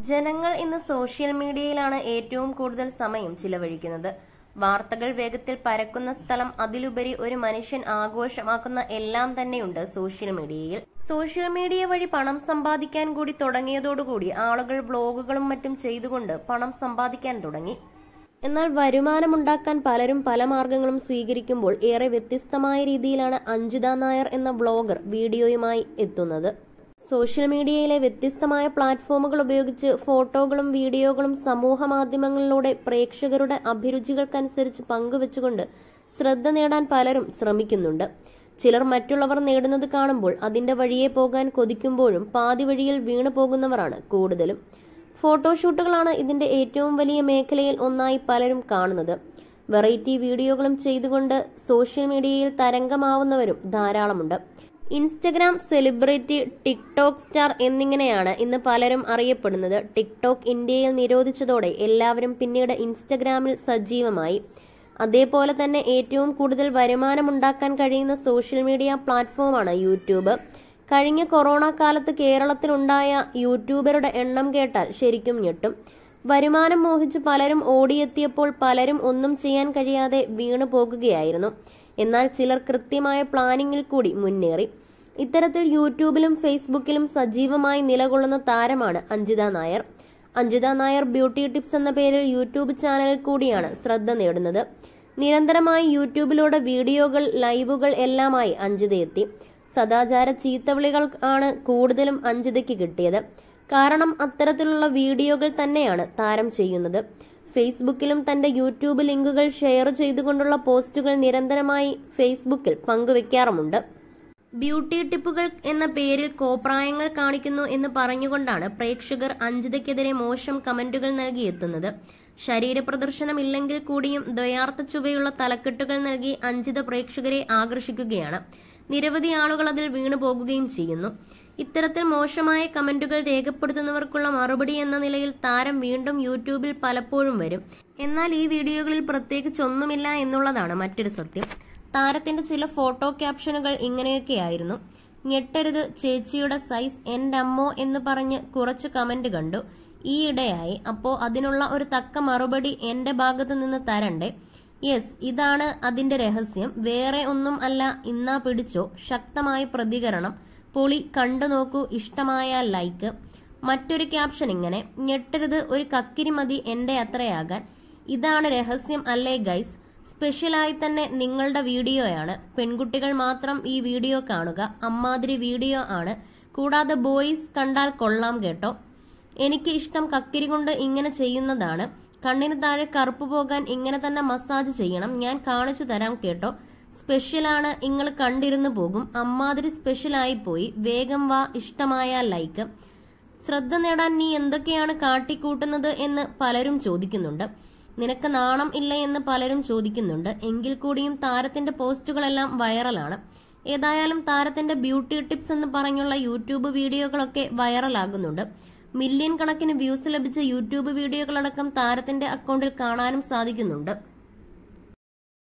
ജനങ്ങൾ ഇന്ന് സോഷ്യൽ മീഡിയയിലാണ് ഏറ്റവും കൂടുതൽ സമയം ചിലവഴിക്കുന്നത് വാർത്തകൾ വേഗത്തിൽ പരക്കുന്ന സ്ഥലം അതിലുപരി ഒരു മനുഷ്യൻ ആഘോഷമാക്കുന്ന എല്ലാം തന്നെയുണ്ട് സോഷ്യൽ മീഡിയയിൽ സോഷ്യൽ മീഡിയ വഴി പണം സമ്പാദിക്കാൻ കൂടി തുടങ്ങിയതോടുകൂടി ആളുകൾ വ്ളോഗുകളും മറ്റും ചെയ്തുകൊണ്ട് പണം സമ്പാദിക്കാൻ തുടങ്ങി എന്നാൽ വരുമാനമുണ്ടാക്കാൻ പലരും പല മാർഗങ്ങളും സ്വീകരിക്കുമ്പോൾ ഏറെ വ്യത്യസ്തമായ രീതിയിലാണ് അഞ്ജിത നായർ എന്ന വ്ളോഗർ വീഡിയോയുമായി എത്തുന്നത് സോഷ്യൽ മീഡിയയിലെ വ്യത്യസ്തമായ പ്ലാറ്റ്ഫോമുകൾ ഉപയോഗിച്ച് ഫോട്ടോകളും വീഡിയോകളും സമൂഹ മാധ്യമങ്ങളിലൂടെ പ്രേക്ഷകരുടെ അഭിരുചികൾക്കനുസരിച്ച് പങ്കുവെച്ചുകൊണ്ട് ശ്രദ്ധ നേടാൻ പലരും ശ്രമിക്കുന്നുണ്ട് ചിലർ മറ്റുള്ളവർ നേടുന്നത് കാണുമ്പോൾ അതിന്റെ വഴിയെ പോകാൻ കൊതിക്കുമ്പോഴും പാതി വഴിയിൽ വീണു പോകുന്നവരാണ് കൂടുതലും ഫോട്ടോഷൂട്ടുകളാണ് ഇതിന്റെ ഏറ്റവും വലിയ മേഖലയിൽ ഒന്നായി പലരും കാണുന്നത് വെറൈറ്റി വീഡിയോകളും ചെയ്തുകൊണ്ട് സോഷ്യൽ മീഡിയയിൽ തരംഗമാവുന്നവരും ധാരാളമുണ്ട് ഇൻസ്റ്റഗ്രാം സെലിബ്രിറ്റി ടിക്ടോക്ക് സ്റ്റാർ എന്നിങ്ങനെയാണ് ഇന്ന് പലരും അറിയപ്പെടുന്നത് ടിക്ടോക്ക് ഇന്ത്യയിൽ നിരോധിച്ചതോടെ എല്ലാവരും പിന്നീട് ഇൻസ്റ്റഗ്രാമിൽ സജീവമായി അതേപോലെ തന്നെ ഏറ്റവും കൂടുതൽ വരുമാനമുണ്ടാക്കാൻ കഴിയുന്ന സോഷ്യൽ മീഡിയ പ്ലാറ്റ്ഫോമാണ് യൂട്യൂബ് കഴിഞ്ഞ കൊറോണ കാലത്ത് കേരളത്തിലുണ്ടായ യൂട്യൂബറുടെ എണ്ണം കേട്ടാൽ ശരിക്കും ഞെട്ടും വരുമാനം മോഹിച്ച് പലരും ഓടിയെത്തിയപ്പോൾ പലരും ഒന്നും ചെയ്യാൻ കഴിയാതെ വീണു പോകുകയായിരുന്നു എന്നാൽ ചിലർ കൃത്യമായ പ്ലാനിങ്ങിൽ കൂടി മുന്നേറി ഇത്തരത്തിൽ യൂട്യൂബിലും ഫേസ്ബുക്കിലും സജീവമായി നിലകൊള്ളുന്ന താരമാണ് അഞ്ജിത നായർ അഞ്ജിത നായർ ബ്യൂട്ടി ടിപ്സ് എന്ന പേരിൽ യൂട്യൂബ് ചാനലിൽ കൂടിയാണ് ശ്രദ്ധ നേടുന്നത് നിരന്തരമായി യൂട്യൂബിലൂടെ വീഡിയോകൾ ലൈവുകൾ എല്ലാമായി അഞ്ജിത എത്തി സദാചാര ചീത്തവിളികൾ ആണ് കൂടുതലും അഞ്ജിതയ്ക്ക് കിട്ടിയത് കാരണം അത്തരത്തിലുള്ള വീഡിയോകൾ തന്നെയാണ് താരം ചെയ്യുന്നത് ഫേസ്ബുക്കിലും തന്റെ യൂട്യൂബ് ലിങ്കുകൾ ഷെയർ ചെയ്തുകൊണ്ടുള്ള പോസ്റ്റുകൾ നിരന്തരമായി ഫേസ്ബുക്കിൽ പങ്കുവെക്കാറുമുണ്ട് ബ്യൂട്ടി ടിപ്പുകൾ എന്ന പേരിൽ കോപ്രായങ്ങൾ കാണിക്കുന്നു എന്ന് പറഞ്ഞുകൊണ്ടാണ് പ്രേക്ഷകർ അഞ്ജിതയ്ക്കെതിരെ മോശം കമന്റുകൾ നൽകിയെത്തുന്നത് ശരീരപ്രദർശനമില്ലെങ്കിൽ കൂടിയും ദ്വയാർത്ഥ ചുവയുള്ള തലക്കെട്ടുകൾ നൽകി അഞ്ജിത പ്രേക്ഷകരെ ആകർഷിക്കുകയാണ് നിരവധി ആളുകൾ അതിൽ വീണു പോകുകയും ചെയ്യുന്നു ഇത്തരത്തിൽ മോശമായ കമന്റുകൾ രേഖപ്പെടുത്തുന്നവർക്കുള്ള മറുപടി എന്ന നിലയിൽ താരം വീണ്ടും യൂട്യൂബിൽ പലപ്പോഴും വരും എന്നാൽ ഈ വീഡിയോകളിൽ പ്രത്യേകിച്ച് ഒന്നുമില്ല എന്നുള്ളതാണ് മറ്റൊരു സത്യം താരത്തിന്റെ ചില ഫോട്ടോ ക്യാപ്ഷനുകൾ ഇങ്ങനെയൊക്കെയായിരുന്നു ഞെട്ടരുത് ചേച്ചിയുടെ സൈസ് എൻ്റെ അമ്മോ എന്ന് പറഞ്ഞ് കുറച്ച് കമന്റ് കണ്ടു ഈയിടെയായി അപ്പോ അതിനുള്ള ഒരു തക്ക മറുപടി എന്റെ ഭാഗത്തു നിന്ന് തരണ്ടേ യെസ് ഇതാണ് അതിന്റെ രഹസ്യം വേറെ ഒന്നും അല്ല ഇന്നാ പിടിച്ചോ ശക്തമായ പ്രതികരണം പൊളി കണ്ടു നോക്കൂ ഇഷ്ടമായ ലൈക്ക് മറ്റൊരു ക്യാപ്ഷൻ ഇങ്ങനെ ഞെട്ടരുത് ഒരു കക്കിരി മതി എന്റെ അത്രയാകാൻ ഇതാണ് രഹസ്യം അല്ലേ ഗൈസ് സ്പെഷ്യലായി തന്നെ നിങ്ങളുടെ വീഡിയോയാണ് പെൺകുട്ടികൾ മാത്രം ഈ വീഡിയോ കാണുക അമ്മാതിരി വീഡിയോ ആണ് കൂടാതെ ബോയ്സ് കണ്ടാൽ കൊള്ളാം കേട്ടോ എനിക്ക് ഇഷ്ടം കക്കിരി കൊണ്ട് ഇങ്ങനെ ചെയ്യുന്നതാണ് കണ്ണിന് താഴെ കറുപ്പ് പോകാൻ ഇങ്ങനെ തന്നെ മസാജ് ചെയ്യണം ഞാൻ കാണിച്ചു തരാം കേട്ടോ സ്പെഷ്യലാണ് നിങ്ങൾ കണ്ടിരുന്നു പോകും അമ്മാതിരി സ്പെഷ്യലായി പോയി വേഗം വാ ഇഷ്ടമായ ലൈക്ക് ശ്രദ്ധ നേടാൻ നീ എന്തൊക്കെയാണ് കാട്ടിക്കൂട്ടുന്നത് എന്ന് പലരും ചോദിക്കുന്നുണ്ട് നിനക്ക് നാണം ഇല്ല എന്ന് പലരും ചോദിക്കുന്നുണ്ട് എങ്കിൽ കൂടിയും താരത്തിന്റെ പോസ്റ്റുകളെല്ലാം വൈറലാണ് ഏതായാലും താരത്തിന്റെ ബ്യൂട്ടി ടിപ്സ് എന്ന് പറഞ്ഞുള്ള യൂട്യൂബ് വീഡിയോകളൊക്കെ വൈറലാകുന്നുണ്ട് മില്യൺ കണക്കിന് വ്യൂസ് ലഭിച്ച യൂട്യൂബ് വീഡിയോകളടക്കം താരത്തിന്റെ അക്കൗണ്ടിൽ കാണാനും സാധിക്കുന്നുണ്ട്